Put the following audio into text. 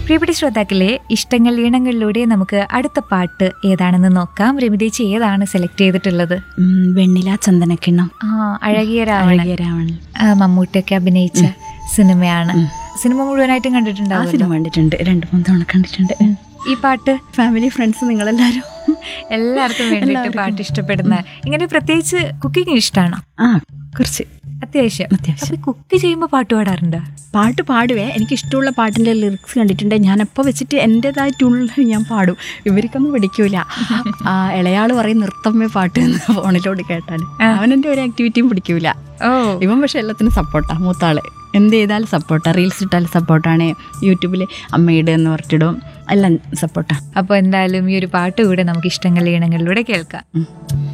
പ്രിയപ്പെട്ട ശ്രോതാക്കളെ ഇഷ്ടങ്ങൾ ഈണങ്ങളിലൂടെ നമുക്ക് അടുത്ത പാട്ട് ഏതാണെന്ന് നോക്കാം രമിതേച്ചി ഏതാണ് സെലക്ട് ചെയ്തിട്ടുള്ളത് ഉം, വെണ്ണില ചന്ദനക്കിണ്ണം ആ അഴകിയ രാവണൻ അഴകിയ രാവണൻ ആ, മമ്മൂട്ടിയൊക്കെ അഭിനയിച്ച സിനിമയാണ് സിനിമ മുഴുവനായിട്ടും ആ കണ്ടിട്ടുണ്ടാവും സിനിമ കണ്ടിട്ടുണ്ട് രണ്ട് മൂന്ന് തവണ കണ്ടിട്ടുണ്ട് ഈ പാട്ട് ഫാമിലി ഫ്രണ്ട്സ് നിങ്ങളെല്ലാരും എല്ലാവർക്കും വേണ്ടിയിട്ട് പാട്ട് ഇഷ്ടപ്പെടുന്ന ഇങ്ങനെ പ്രത്യേകിച്ച് കുക്കിംഗ് ഇഷ്ടമാണോ ആ കുറച്ച് അത്യാവശ്യം അത്യാവശ്യം. അപ്പൊ കുക്ക് ചെയ്യുമ്പോൾ പാട്ട് പാടാറുണ്ടോ പാട്ട് പാടുവേ എനിക്ക് ഇഷ്ടമുള്ള പാട്ടിൻ്റെ ലിറിക്സ് കണ്ടിട്ടുണ്ട് ഞാൻ അപ്പോൾ വെച്ചിട്ട് എൻ്റെതായിട്ടുള്ള ഞാൻ പാടും ഇവർക്കൊന്നും പിടിക്കൂല ആ ഇളയാൾ പറയും നിർത്തമ്മേ പാട്ട് എന്ന് ഫോണിലോട് കേട്ടാൽ അവനെൻ്റെ ഒരു ആക്ടിവിറ്റിയും പിടിക്കൂല ഓ ഇവൻ പക്ഷെ എല്ലാത്തിനും സപ്പോർട്ടാ മൂത്താള് എന്ത് ചെയ്താലും സപ്പോർട്ടാ റീൽസ് ഇട്ടാലും സപ്പോർട്ടാണ് യൂട്യൂബിൽ അമ്മയുടെ എന്ന് പറഞ്ഞിടും എല്ലാം സപ്പോർട്ടാ അപ്പൊ എന്തായാലും ഈ ഒരു പാട്ട് കൂടെ നമുക്ക് ഇഷ്ടങ്ങൾ ഈണങ്ങളിലൂടെ കേൾക്കാം ഉം.